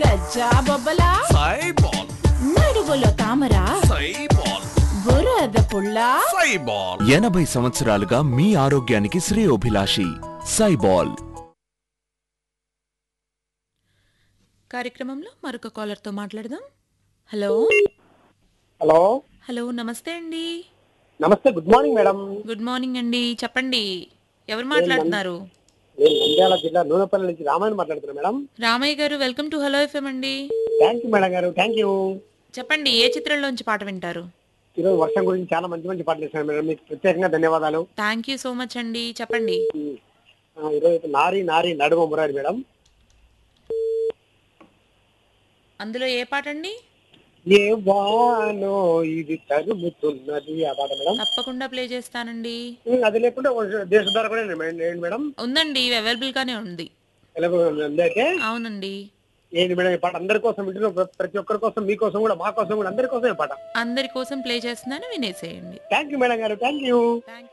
గజ్జా బొబ్బలా సైబాల్ నడువులో తామరా సైబాల్ బురద పుల్ల సైబాల్ ఎనభై సంవత్సరాలుగా మీ ఆరోగ్యానికి శ్రేయోభిలాషి సైబాల్ కార్యక్రమంలో మరొక కాలర్తో మాట్లాడదాం హలో హలో హలో నమస్తే అండి నమస్తే good morning madam good morning అండి చెప్పండి ఎవరు మాట్లాడుతున్నారు నేను నంద్యాల జిల్లా నూనెపల్లి నుంచి రామాయణ మాట్లాడుతున్నా మేడం రామయ్య గారు వెల్కమ్ టు హలో ఎఫ్ఎం అండి థ్యాంక్ యూ మేడం గారు థ్యాంక్ యూ చెప్పండి ఏ చిత్రంలోంచి పాట వింటారు ఈరోజు వర్షం గురించి చాలా మంచి మంచి పాటలు ఇస్తాను మేడం మీకు ప్రత్యేకంగా ధన్యవాదాలు థ్యాంక్ యూ సో మచ్ అండి చెప్పండి ఆ, ఈరోజు అయితే నారి నారి నడుమ మురారి మేడం అందులో ఏ పాట అండి ఏ వానో ఇది తరుముతున్నది ఆ పాట మేడం తప్పకుండా ప్లే చేస్తానండి ఉమ్, అది లేకుండా దేశధార కూడా ఏంటి మేడం ఉందండి అవైలబుల్ గానే ఉంది ఎలాగో ఉంది అయితే అవునండి ఏంటి మేడం ఈ పాట అందరి కోసం వింటున్న ప్ర- ప్రతి ఒక్కరి కోసం మీకోసం కూడా మా కోసం కూడా అందరి కోసం ఈ పాట అందరి కోసం ప్లే చేస్తున్నాను వినేసేయండి థ్యాంక్ యూ మేడం గారు థ్యాంక్ యూ థ్యాంక్